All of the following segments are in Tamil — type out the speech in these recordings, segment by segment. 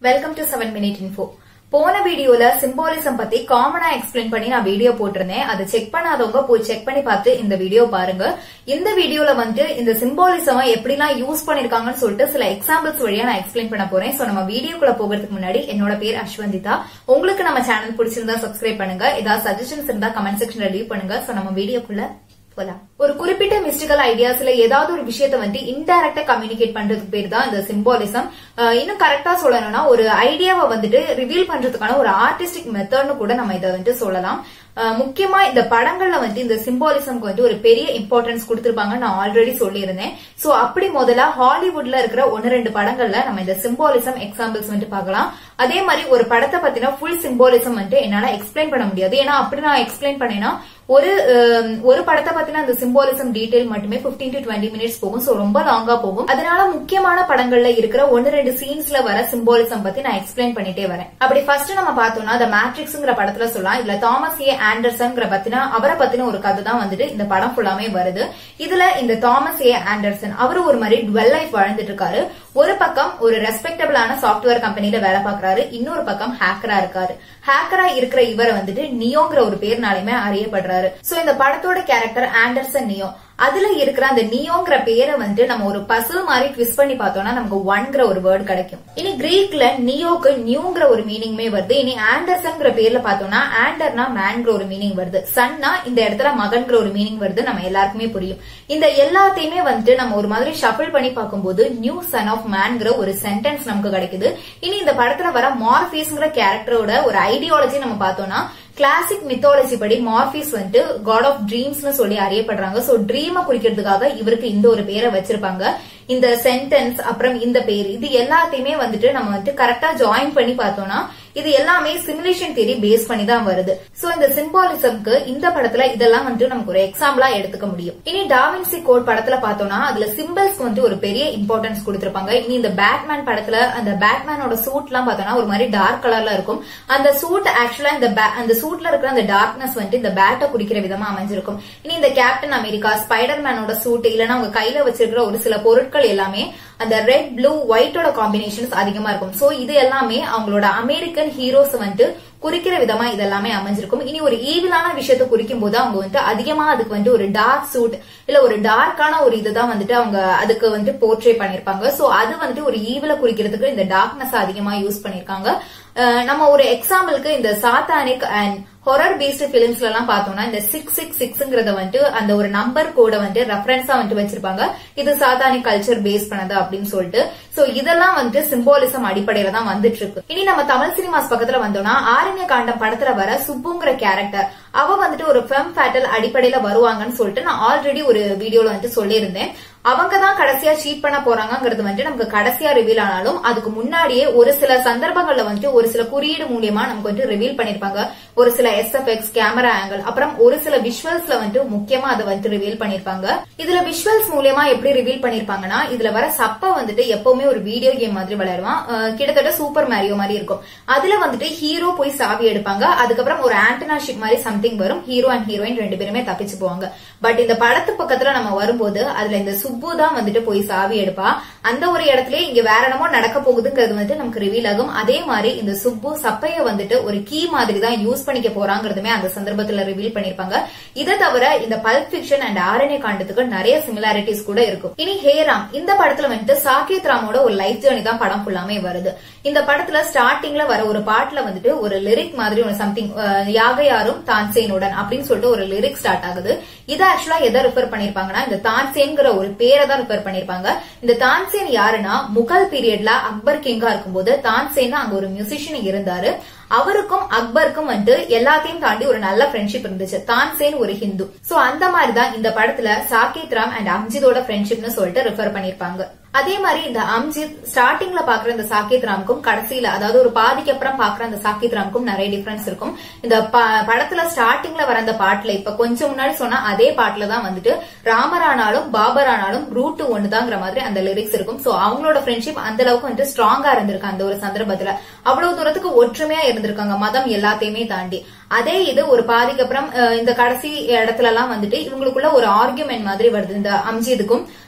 welcome to seven minute info போன வீடியோல சிம்பாலிசம் பத்தி காமனா எக்ஸ்பிளைன் பண்ணி நான் வீடியோ போட்டிருந்தேன் அதை செக் பண்ணாதவங்க போய் செக் பண்ணி பார்த்து இந்த வீடியோ பாருங்க இந்த வீடியோல வந்து இந்த சிம்பாலிசம் எப்படிலாம் யூஸ் பண்ணிருக்காங்கன்னு சொல்லிட்டு சில எக்ஸாம்பிள்ஸ் வழியா நான் எக்ஸ்பிளைன் பண்ண போறேன் சோ நம்ம வீடியோக்குள்ள போகிறதுக்கு முன்னாடி என்னோட பேர் அஸ்வந்திதா உங்களுக்கு நம்ம சேனல் பிடிச்சிருந்தா சப்ஸ்கிரைப் பண்ணுங்க ஏதாவது சஜஷன்ஸ் இருந்தா கமெண்ட் செக்ஷன்ல லீவ் பண்ணுங்க சோ நம்ம வீடியோக்குள்ள போலாம் ஒரு குறிப்பிட்ட மிஸ்டிக்கல் ஐடியாஸ்ல ஏதாவது ஒரு விஷயத்த வந்து இன்டைரக்டா கம்யூனிகேட் பண்றதுக்கு பேர் தான் இந்த சிம்பாலிசம் இன்னும் கரெக்டா சொல்லணும்னா ஒரு ஐடியாவை வந்துட்டு ரிவீல் பண்றதுக்கான ஒரு ஆர்டிஸ்டிக் மெத்தட்னு கூட நம்ம இதை வந்து சொல்லலாம் அஹ் முக்கியமா இந்த படங்கள்ல வந்து இந்த சிம்பாலிசம்க்கு வந்து ஒரு பெரிய இம்பார்ட்டன்ஸ் கொடுத்திருப்பாங்க நான் ஆல்ரெடி சொல்லியிருந்தேன் சோ அப்படி முதல்ல ஹாலிவுட்ல இருக்கிற ஒன்னு ரெண்டு படங்கள்ல நம்ம இந்த சிம்பாலிசம் எக்ஸாம்பிள்ஸ் வந்துட்டு பார்க்கலாம் அதே மாதிரி ஒரு படத்தை பத்தின ஃபுல் சிம்பாலிசம் வந்துட்டு என்னால எக்ஸ்பிளைன் பண்ண முடியாது ஏன்னா அப்படி நான் எக்ஸ்பிளைன் பண்ணேன்னா ஒரு அஹ், ஒரு படத்தை பத்தின அந்த சிம்பாலிசம் டீடைல் மட்டுமே 15 டு டுவெண்ட்டி மினிட்ஸ் போகும் சோ ரொம்ப லாங்கா போகும் அதனால முக்கியமான படங்கள்ல இருக்கிற ஒன்னு ரெண்டு சீன்ஸ்ல வர சிம்பாலிசம் பத்தி நான் எக்ஸ்பிளைன் பண்ணிட்டே வரேன் அப்படி ஃபர்ஸ்ட் நம்ம பார்த்தோம்னா த மேட்ரிக்ஸ்ங்கிற படத்துல சொல்லலாம் இதுல தாமஸ் ஏ ஆண்டர்சன்ங்கிற பத்தின அவரை பத்தின ஒரு கதை தான் வந்துட்டு இந்த படம் ஃபுல்லாமே வருது இதுல இந்த தாமஸ் ஏ ஆண்டர்சன் அவரு ஒரு மாதிரி டுவெல் லைஃப் வாழ்ந்துட்டு இருக்காரு ஒரு பக்கம் ஒரு ரெஸ்பெக்டபிளான சாஃப்ட்வேர் கம்பெனில வேலை பார்க்கறாரு இன்னொரு பக்கம் ஹேக்கரா இருக்காரு ஹேக்கரா இருக்கிற இவரை வந்துட்டு நியோங்கிற ஒரு பேர்னாலுமே அறியப்படுறாரு சோ இந்த படத்தோட கேரக்டர் ஆண்டர்சன் நியோ அதுல இருக்கிற அந்த நியோங்கிற பேரை வந்து நம்ம ஒரு பசில் மாதிரி ட்விஸ்ட் பண்ணி பார்த்தோம்னா நமக்கு ஒன்ங்கிற ஒரு வேர்டு கிடைக்கும் இனி கிரீக்ல நியோக்கு நியூங்கிற ஒரு மீனிங்மே வருது இனி ஆண்டர்சன்ங்கிற பேர்ல பார்த்தோம்னா ஆண்டர்னா மேன்ங்கிற ஒரு மீனிங் வருது சன்னா இந்த இடத்துல மகன்கிற ஒரு மீனிங் வருது நம்ம எல்லாருக்குமே புரியும் இந்த எல்லாத்தையுமே வந்துட்டு நம்ம ஒரு மாதிரி ஷஃபிள் பண்ணி பார்க்கும்போது நியூ சன் ஆஃப் மேன்ங்கிற ஒரு சென்டென்ஸ் நமக்கு கிடைக்குது இனி இந்த படத்துல வர மார்பீஸ்ங்கிற கேரக்டரோட ஒரு ஐடியாலஜி நம்ம பார்த்தோம்னா கிளாசிக் மித்தாலஜி படி மார்பிஸ் வந்துட்டு காட் ஆஃப் ட்ரீம்ஸ்னு சொல்லி அறியப்படுறாங்க சோ ட்ரீமை குறிக்கிறதுக்காக இவருக்கு இந்த ஒரு பேரை வச்சிருப்பாங்க இந்த சென்டென்ஸ் அப்புறம் இந்த பேர் இது எல்லாத்தையுமே வந்துட்டு நம்ம வந்துட்டு கரெக்டா ஜாயின் பண்ணி பார்த்தோம்னா இது எல்லாமே சிமுலேஷன் தியரி பேஸ் பண்ணி தான் வருது சோ இந்த சிம்பாலிசம்க்கு இந்த படத்துல இதெல்லாம் வந்துட்டு நமக்கு ஒரு எக்ஸாம்பிளா எடுத்துக்க முடியும் இனி டாவின்சி கோட் படத்துல பார்த்தோம்னா அதுல சிம்பிள்ஸ்க்கு வந்து ஒரு பெரிய இம்பார்ட்டன்ஸ் கொடுத்திருப்பாங்க இனி இந்த பேட்மேன் படத்துல அந்த பேட்மேனோட சூட் எல்லாம் பார்த்தோம்னா ஒரு மாதிரி டார்க் கலர்ல இருக்கும் அந்த சூட் ஆக்சுவலா இந்த ba- அந்த சூட்ல இருக்கிற அந்த டார்க்னஸ் வந்துட்டு இந்த பேட்டை குறிக்கிற விதமா அமைஞ்சிருக்கும் இனி இந்த கேப்டன் அமெரிக்கா ஸ்பைடர் மேனோட சூட் இல்லைன்னா உங்க கையில வச்சிருக்கிற ஒரு சில பொருட்கள் எல்லாமே அந்த ரெட் ப்ளூ ஒயிட்டோட காம்பினேஷன்ஸ் அதிகமா இருக்கும் சோ இது எல்லாமே அவங்களோட அமெரிக்கன் ஹீரோஸ் வந்துட்டு குறிக்கிற விதமா இதெல்லாமே அமைஞ்சிருக்கும் இனி ஒரு ஈவிலான விஷயத்தை குறிக்கும் போது அவங்க வந்துட்டு அதிகமா அதுக்கு வந்து ஒரு டார்க் சூட் இல்ல ஒரு டார்க்கான ஒரு இதுதான் வந்துட்டு அவங்க அதுக்கு வந்து போர்ட்ரே பண்ணிருப்பாங்க சோ அது வந்துட்டு ஒரு ஈவில குறிக்கிறதுக்கு இந்த டார்க்னஸ் அதிகமா யூஸ் பண்ணிருக்காங்க அஹ் நம்ம ஒரு எக்ஸாம்பிளுக்கு இந்த சாத்தானிக் அண்ட் ஹொரர் பேஸ்டு பிலிம்ஸ்ல எல்லாம் பார்த்தோம்னா இந்த சிக்ஸ் சிக்ஸ் சிக்ஸ்ங்கிறத வந்துட்டு அந்த ஒரு நம்பர் கோட வந்துட்டு ரெஃபரன்ஸா வந்துட்டு வச்சிருப்பாங்க இது சாத்தானிக் கல்ச்சர் பேஸ் பண்ணது அப்படின்னு சொல்லிட்டு சோ இதெல்லாம் வந்துட்டு சிம்பாலிசம் அடிப்படையில தான் வந்துட்டு இருக்கு இனி நம்ம தமிழ் சினிமாஸ் பக்கத்துல வந்தோம்னா ஆரண்ய காண்டம் படத்துல வர சுப்புங்கிற கேரக்டர் அவ வந்துட்டு ஒரு ஃபெம் ஃபேட்டல் அடிப்படையில வருவாங்கன்னு சொல்லிட்டு நான் ஆல்ரெடி ஒரு வீடியோல வந்துட்டு சொல்லியிருந்தேன் அவங்க தான் கடைசியா சீட் பண்ண போறாங்கங்கிறது வந்துட்டு நமக்கு கடைசியா ரிவீல் ஆனாலும் அதுக்கு முன்னாடியே ஒரு சில சந்தர்ப்பங்கள்ல வந்துட்டு ஒரு சில குறியீடு மூலியமா நமக்கு வந்துட்டு ரிவீல் பண்ணிருப்பாங்க ஒரு சில எஸ்எஃப்எக்ஸ் கேமரா ஆங்கிள் அப்புறம் ஒரு சில விஷுவல்ஸ்ல வந்துட்டு முக்கியமா அதை வந்துட்டு ரிவீல் பண்ணிருப்பாங்க இதுல விஷுவல்ஸ் மூலியமா எப்படி ரிவீல் பண்ணிருப்பாங்கன்னா இதுல வர சப்ப வந்துட்டு எப்பவுமே ஒரு வீடியோ கேம் மாதிரி விளையாடுவான் அஹ் கிட்டத்தட்ட சூப்பர் மேரியோ மாதிரி இருக்கும் அதுல வந்துட்டு ஹீரோ போய் சாவி எடுப்பாங்க அதுக்கப்புறம் ஒரு ஆண்டனா ஷிப் மாதிரி சம்திங் வரும் ஹீரோ அண்ட் ஹீரோயின் ரெண்டு பேருமே தப்பிச்சு போவாங்க பட் இந்த படத்து பக்கத்துல நம்ம வரும்போது அதுல இந்த சுப்பு தான் வந்துட்டு போய் சாவி எடுப்பா அந்த ஒரு இடத்துலயே இங்க வேற என்னமோ நடக்க போகுதுங்கிறது வந்துட்டு நமக்கு ரிவீல் ஆகும் அதே மாதிரி இந்த சுப்பு சப்பைய வந்துட்டு ஒரு கீ மாதிரி தான் யூஸ் பண்ணிக்க போறாங்கிறதுமே அந்த சந்தர்ப்பத்துல ரிவீல் பண்ணிருப்பாங்க இதை தவிர இந்த பல்ப் ஃபிக்ஷன் அண்ட் ஆரண்ய காண்டத்துக்கு நிறைய சிமிலாரிட்டிஸ் கூட இருக்கும் இனி ஹேராம் இந்த படத்துல வந்துட்டு சாகேத் ராமோட ஒரு லைஃப் ஜேர்னி தான் படம் ஃபுல்லாமே வருது இந்த படத்துல ஸ்டார்டிங்ல வர ஒரு பாட்டுல வந்துட்டு ஒரு லிரிக் மாதிரி ஒரு சம்திங் யாகையாரும் தான்சேனுடன் அப்படின்னு சொல்லிட்டு ஒரு லிரிக் ஸ்டார்ட் ஆகுது இதை ஆக்சுவலா எதை ரெஃபர் பண்ணிருப்பாங்கன்னா இந்த தான்சேன்ங்கிற ஒரு பேரை தான் ரெஃபர் பண்ணிருப்பாங்க இந்த தான்சேன் யாருன்னா முகல் பீரியட்ல அக்பர் கிங்கா இருக்கும்போது தான்சேன் அங்க ஒரு மியூசிஷியன் இருந்தாரு அவருக்கும் அக்பருக்கும் வந்துட்டு எல்லாத்தையும் தாண்டி ஒரு நல்ல ஃப்ரெண்ட்ஷிப் இருந்துச்சு தான்சேன் ஒரு ஹிந்து சோ அந்த மாதிரி தான் இந்த படத்துல சாகேத் ராம் அண்ட் அம்ஜிதோட ஃப்ரெண்ட்ஷிப்னு சொல்லிட்டு ரெஃபர் பண்ணிருப்பாங்க அதே மாதிரி இந்த அம்ஜித் ஸ்டார்டிங்ல பாக்குற இந்த சாகேத் ராமுக்கும் கடைசியில அதாவது ஒரு பாதிக்கு அப்புறம் பாக்குற அந்த சாகேத் ராமுக்கும் நிறைய டிஃபரன்ஸ் இருக்கும் இந்த ப- படத்துல ஸ்டார்டிங்ல வர அந்த பாட்டுல இப்ப கொஞ்சம் முன்னாடி சொன்னா அதே பாட்டுல தான் வந்துட்டு ராமர் ஆனாலும் பாபர் ஆனாலும் ரூட் ஒண்ணுதாங்கிற மாதிரி அந்த லிரிக்ஸ் இருக்கும் சோ அவங்களோட ஃப்ரெண்ட்ஷிப் அந்த அளவுக்கு வந்துட்டு ஸ்ட்ராங்கா இருந்திருக்கு அந்த ஒரு சந்தர்ப்பத்துல அவ்வளவு தூரத்துக்கு ஒற்றுமையா இருந்திருக்காங்க மதம் எல்லாத்தையுமே தாண்டி அதே இது ஒரு பாதிக்கு அப்புறம் அஹ், இந்த கடைசி இடத்துல எல்லாம் வந்துட்டு இவங்களுக்குள்ள ஒரு ஆர்குமெண்ட் மாதிரி வருது இந்த அம்ஜிதுக்கும்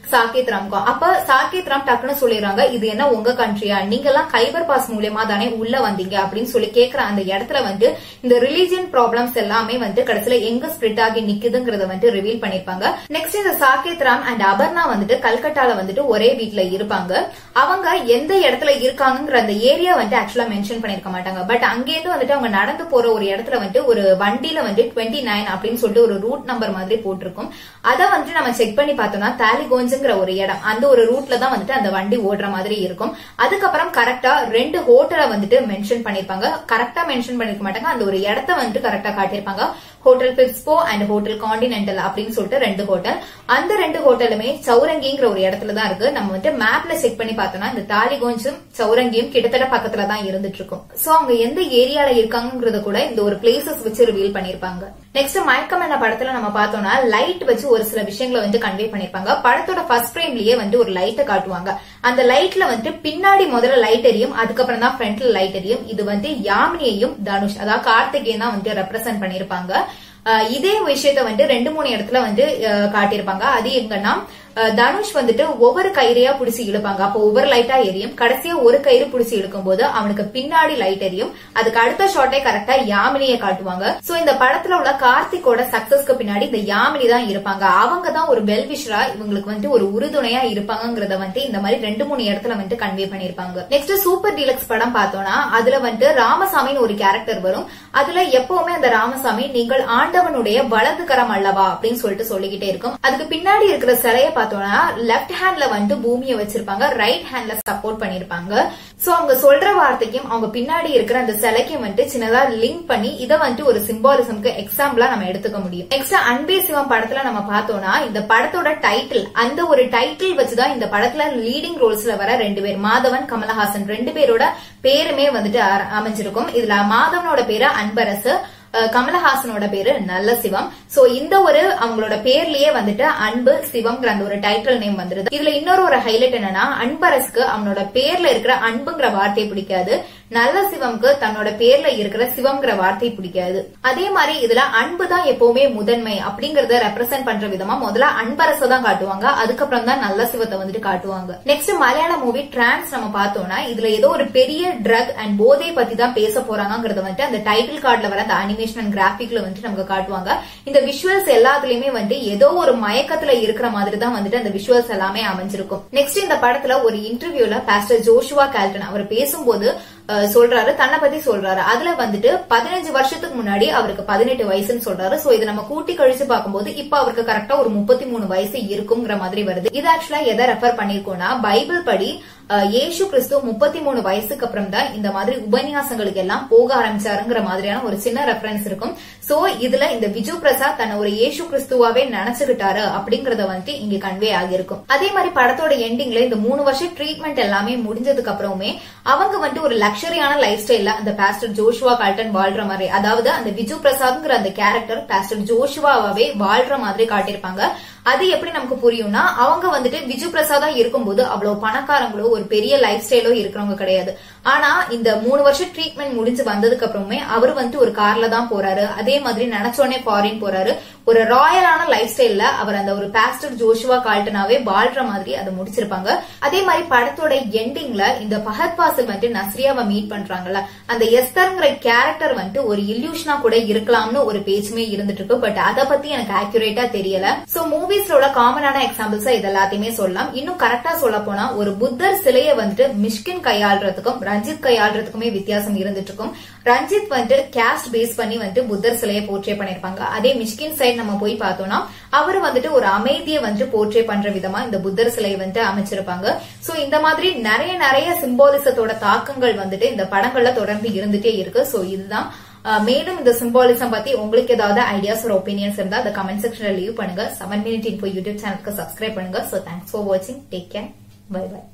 சாகேத் ராம்க்கும் அப்ப சாகேத் ராம் டக்குன்னு சொல்லிடுறாங்க இது என்ன உங்க கண்ட்ரியா நீங்க எல்லாம் கைபர் பாஸ் மூலியமா தானே உள்ள வந்தீங்க அப்படின்னு சொல்லி கேக்குற அந்த இடத்துல வந்து இந்த ரிலீஜியன் ப்ராப்ளம்ஸ் எல்லாமே வந்து கடைசியில எங்க ஸ்பிரிட் ஆகி நிக்குதுங்கிறத வந்து ரிவீல் பண்ணிருப்பாங்க நெக்ஸ்ட் இந்த சாகேத் ராம் அண்ட் அபர்ணா வந்துட்டு கல்கட்டால வந்துட்டு ஒரே வீட்ல இருப்பாங்க அவங்க எந்த இடத்துல இருக்காங்கங்கிற அந்த ஏரியா வந்து ஆக்சுவலா மென்ஷன் பண்ணிருக்க மாட்டாங்க பட் அங்கேருந்து வந்துட்டு அவங்க நடந்து போற ஒரு இடத்துல வந்துட்டு ஒரு வண்டியில வந்து டுவெண்ட்டி நைன் அப்படின்னு சொல்லிட்டு ஒரு ரூட் நம்பர் மாதிரி போட்டிருக்கும் அதை வந்துட்டு நம்ம செக் பண்ணி பார்த்தோம்னா தாலிகோஞ்சுங்கிற ஒரு இடம் அந்த ஒரு ரூட்ல தான் வந்துட்டு அந்த வண்டி ஓடுற மாதிரி இருக்கும் அதுக்கப்புறம் கரெக்டா ரெண்டு ஹோட்டலை வந்துட்டு மென்ஷன் பண்ணிருப்பாங்க கரெக்டா மென்ஷன் பண்ணிருக்க மாட்டாங்க அந்த ஒரு இடத்த வந்துட்டு கரெக்டா காட்டியிருப்பாங்க ஹோட்டல் பிப்ஸ்போ அண்ட் ஹோட்டல் காண்டினென்டல் அப்படின்னு சொல்லிட்டு ரெண்டு ஹோட்டல் அந்த ரெண்டு ஹோட்டலுமே சௌரங்கிங்கிற ஒரு இடத்துல தான் இருக்கு நம்ம வந்து மேப்ல செக் பண்ணி பார்த்தோம்னா இந்த தாலிகோஞ்சும் சௌரங்கியும் கிட்டத்தட்ட பக்கத்துல தான் இருந்துட்டு இருக்கும் சோ அவங்க எந்த ஏரியால இருக்காங்கறத கூட இந்த ஒரு பிளேசஸ் வச்சு ரிவீல் பண்ணிருப்பாங்க நெக்ஸ்ட் மயக்கம் என்ன படத்துல நம்ம பார்த்தோம்னா லைட் வச்சு ஒரு சில விஷயங்களை வந்து கன்வே பண்ணிருப்பாங்க படத்தோட ஃபர்ஸ்ட் ஃப்ரேம்லயே வந்து ஒரு லைட்டை காட்டுவாங்க அந்த லைட்ல வந்து பின்னாடி முதல்ல லைட் எரியும் அதுக்கப்புறம் தான் ஃப்ரண்ட்ல லைட் எரியும் இது வந்து யாமினியையும் தனுஷ் அதாவது கார்த்திகேயன் தான் வந்து ரெப்ரசென்ட் பண்ணிருப்பாங்க அஹ் இதே விஷயத்த வந்து ரெண்டு மூணு இடத்துல வந்து அஹ் காட்டியிருப்பாங்க அது எங்கன்னா அஹ் தனுஷ் வந்துட்டு ஒவ்வொரு கயிறையா புடிச்சு இழுப்பாங்க அப்போ ஒவ்வொரு லைட்டா எரியும் கடைசியா ஒரு கயிறு புடிச்சு இழுக்கும் போது அவனுக்கு பின்னாடி லைட் எரியும் அதுக்கு அடுத்த ஷாட்டே கரெக்டா யாமினியை காட்டுவாங்க சோ இந்த படத்துல உள்ள கார்த்திகோட சக்சஸ்க்கு பின்னாடி இந்த யாமினி தான் இருப்பாங்க அவங்க தான் ஒரு வெல்விஷரா இவங்களுக்கு வந்து ஒரு உறுதுணையா இருப்பாங்கங்கறத வந்து இந்த மாதிரி ரெண்டு மூணு இடத்துல வந்து கன்வே பண்ணிருப்பாங்க நெக்ஸ்ட் சூப்பர் டீலக்ஸ் படம் பார்த்தோம்னா அதுல வந்து ராமசாமின்னு ஒரு கேரக்டர் வரும் அதுல எப்பவுமே அந்த ராமசாமி நீங்கள் ஆண்டவனுடைய வலது கரம் அல்லவா அப்படின்னு சொல்லிட்டு சொல்லிக்கிட்டே இருக்கும் அதுக்கு பின்னாடி இருக்கிற சிலைய பார்த்தோம்னா லெஃப்ட் ஹேண்ட்ல வந்து பூமியை வச்சிருப்பாங்க ரைட் ஹேண்ட்ல சப்போர்ட் பண்ணிருப்பாங்க சோ அவங்க சொல்ற வார்த்தைக்கும் அவங்க பின்னாடி இருக்கிற அந்த சிலைக்கும் வந்துட்டு சின்னதா லிங்க் பண்ணி இதை வந்துட்டு ஒரு சிம்பாலிசம்க்கு எக்ஸாம்பிளா நம்ம எடுத்துக்க முடியும் நெக்ஸ்ட் அன்பே சிவம் படத்துல நம்ம பார்த்தோம்னா இந்த படத்தோட டைட்டில் அந்த ஒரு டைட்டில் வச்சுதான் இந்த படத்துல லீடிங் ரோல்ஸ்ல வர ரெண்டு பேர் மாதவன் கமலஹாசன் ரெண்டு பேரோட பேருமே வந்துட்டு அ- அமைஞ்சிருக்கும் இதுல மாதவனோட பேரு அன்பரசு அஹ் கமலஹாசனோட பேரு நல்ல சிவம் சோ இந்த ஒரு அவங்களோட பேர்லயே வந்துட்டு அன்பு சிவம்ங்கிற அந்த ஒரு டைட்டில் நேம் வந்துருது இதுல இன்னொரு ஒரு ஹைலைட் என்னன்னா அன்பரசுக்கு அவனோட பேர்ல இருக்கிற அன்புங்கிற வார்த்தை பிடிக்காது நல்ல சிவம்க்கு தன்னோட பேர்ல இருக்கிற சிவம்ங்கிற வார்த்தை பிடிக்காது அதே மாதிரி இதுல அன்பு தான் எப்பவுமே முதன்மை அப்படிங்கறத ரெப்ரசென்ட் பண்ற விதமா முதல்ல அன்பரச தான் காட்டுவாங்க அதுக்கப்புறம் தான் நல்ல சிவத்தை வந்துட்டு காட்டுவாங்க நெக்ஸ்ட் மலையாள மூவி டிரான்ஸ் நம்ம பார்த்தோம்னா இதுல ஏதோ ஒரு பெரிய ட்ரக் அண்ட் போதை பத்தி தான் பேச போறாங்கிறத வந்துட்டு அந்த டைட்டில் கார்டுல வர அந்த அனிமேஷன் அண்ட் கிராபிக்ல வந்துட்டு நமக்கு காட்டுவாங்க இந்த விஷுவல்ஸ் எல்லாத்துலயுமே வந்து ஏதோ ஒரு மயக்கத்துல இருக்கிற மாதிரி தான் வந்துட்டு அந்த விஷுவல்ஸ் எல்லாமே அமைஞ்சிருக்கும் நெக்ஸ்ட் இந்த படத்துல ஒரு இன்டர்வியூல பாஸ்டர் ஜோஷுவா கேல்டன் அவர் பேசும்போது அஹ், சொல்றாரு தன்னை பத்தி சொல்றாரு அதுல வந்துட்டு பதினஞ்சு வருஷத்துக்கு முன்னாடி அவருக்கு பதினெட்டு வயசுன்னு சொல்றாரு சோ இதை நம்ம கூட்டி கழிச்சு பார்க்கும்போது இப்ப அவருக்கு கரெக்டா ஒரு முப்பத்தி மூணு வயசு இருக்குங்கிற மாதிரி வருது இது ஆக்சுவலா எதை ரெஃபர் பண்ணிருக்கோம்னா பைபிள் படி அஹ், இயேசு கிறிஸ்து முப்பத்தி மூணு வயசுக்கு அப்புறம் தான் இந்த மாதிரி உபன்யாசங்களுக்கு எல்லாம் போக ஆரம்பிச்சாருங்கிற மாதிரியான ஒரு சின்ன ரெஃபரன்ஸ் இருக்கும் சோ இதுல இந்த விஜு பிரசாத் தன்னை ஒரு இயேசு கிறிஸ்துவாவே நினைச்சுக்கிட்டாரு அப்படிங்கறத வந்துட்டு இங்க கன்வே ஆகியிருக்கும் அதே மாதிரி படத்தோட எண்டிங்ல இந்த மூணு வருஷம் ட்ரீட்மெண்ட் எல்லாமே முடிஞ்சதுக்கு அப்புறமே அவங்க வந்துட்டு ஒரு லக்ஸரியான லைஃப் ஸ்டைல்ல அந்த பாஸ்டர் ஜோஷுவா கால்டன் வாழ்ற மாதிரி அதாவது அந்த விஜு பிரசாத்ங்கிற அந்த கேரக்டர் பாஸ்டர் ஜோஷுவாவே வாழ்ற மாதிரி காட்டியிருப்பாங்க அது எப்படி நமக்கு புரியும்னா அவங்க வந்துட்டு விஜு பிரசாதா இருக்கும்போது அவ்வளவு பணக்காரங்களோ ஒரு பெரிய லைஃப் ஸ்டைலோ இருக்கிறவங்க கிடையாது ஆனா இந்த மூணு வருஷம் ட்ரீட்மெண்ட் முடிஞ்சு வந்ததுக்கு அப்புறமே அவர் வந்துட்டு ஒரு கார்ல தான் போறாரு அதே மாதிரி நினைச்சோடனே ஃபாரின் போறாரு ஒரு ராயலான லைஃப் ஸ்டைல்ல அவர் அந்த ஒரு பாஸ்டர் ஜோஷுவா கால்டனாவே வாழ்ற மாதிரி அதை முடிச்சிருப்பாங்க அதே மாதிரி படத்தோட எண்டிங்ல இந்த பஹத் பாசில் வந்துட்டு நஸ்ரியாவை மீட் பண்றாங்கல்ல அந்த எஸ்தர்ங்கிற கேரக்டர் வந்துட்டு ஒரு இல்யூஷனா கூட இருக்கலாம்னு ஒரு பேச்சுமே இருந்துட்டு இருக்கு பட் அதை பத்தி எனக்கு ஆக்யூரேட்டா தெரியல சோ மூவிஸ்ல உள்ள காமனான எக்ஸாம்பிள்ஸா இது எல்லாத்தையுமே சொல்லலாம் இன்னும் கரெக்டா சொல்ல போனா ஒரு புத்தர் சிலையை வந்துட்டு மிஷ்கின் கையாளுறதுக்கும் ரஞ்சித் கையாளுறதுக்குமே வித்தியாசம் இருந்துட்டு இருக்கும் ரஞ்சித் வந்துட்டு கேஸ்ட் பேஸ் பண்ணி வந்துட்டு புத்தர் சிலையை போர்ட்ரே பண்ணிருப்பாங்க அதே மிஷ்கின் சைடு நம்ம போய் பார்த்தோம்னா அவர் வந்துட்டு ஒரு அமைதியை வந்துட்டு போர்ட்ரே பண்ற விதமா இந்த புத்தர் சிலையை வந்துட்டு அமைச்சிருப்பாங்க சோ இந்த மாதிரி நிறைய நிறைய சிம்பாலிசத்தோட தாக்கங்கள் வந்துட்டு இந்த படங்கள்ல தொடர்ந்து இருந்துட்டே இருக்கு சோ இதுதான் அஹ், மேலும் இந்த சிம்பாலிசம் பத்தி உங்களுக்கு ஏதாவது ஐடியாஸ் ஒரு ஒப்பீனியன்ஸ் இருந்தா அந்த கமெண்ட் செக்ஷன்ல லீவ் பண்ணுங்க செவன் மினிட் இன்ஃபோ யூடியூப் சேனலுக்கு சப்ஸ்கிரைப் பண்ணுங்க சோ தேங்க்ஸ் ஃபார் வாட்சிங் டேக் கேர் பை பை